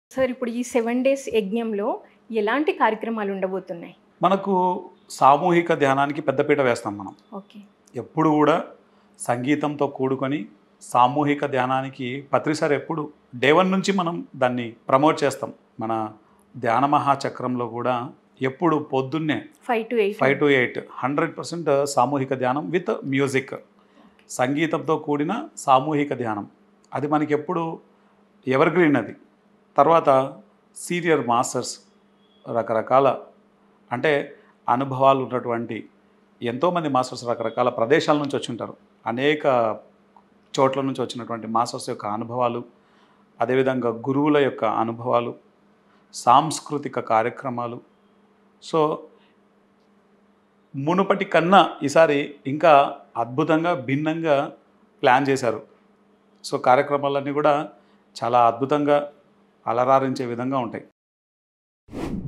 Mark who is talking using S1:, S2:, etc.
S1: sir ఇప్పుడు ఈ seven days యజ్ఞంలో ఎలాంటి కార్యక్రమాలు ఉండబోతున్నాయి
S2: మనకు సామూహిక ధ్యానానికి పెద్దపీట వేస్తాం మనం
S1: ఓకే
S2: ఎప్పుడు కూడా సంగీతంతో కూడుకొని సామూహిక ధ్యానానికి పత్రిసారి ఎప్పుడు డే వన్ నుంచి మనం దాన్ని ప్రమోట్ చేస్తాం మన ధ్యాన మహాచక్రంలో కూడా ఎప్పుడు పొద్దున్నే
S1: five to eight
S2: five to eight hundred percent సామూహిక ధ్యానం విత్ మ్యూజిక్ సంగీతంతో కూడిన సామూహిక ధ్యానం అది మనకి ఎప్పుడు ఎవర్ గ్రీన్ అది తర్వాత సీనియర్ మాస్టర్స్ రకరకాల అంటే అనుభవాలు ఉన్నటువంటి ఎంతోమంది మాస్టర్స్ రకరకాల ప్రదేశాల నుంచి వచ్చి ఉంటారు అనేక చోట్ల నుంచి వచ్చినటువంటి మాస్టర్స్ యొక్క అనుభవాలు అదేవిధంగా గురువుల యొక్క అనుభవాలు సాంస్కృతిక కార్యక్రమాలు సో మునుపటి కన్నా ఈసారి ఇంకా అద్భుతంగా భిన్నంగా ప్లాన్ చేశారు సో కార్యక్రమాలన్నీ కూడా చాలా అద్భుతంగా అలరారించే విధంగా ఉంటాయి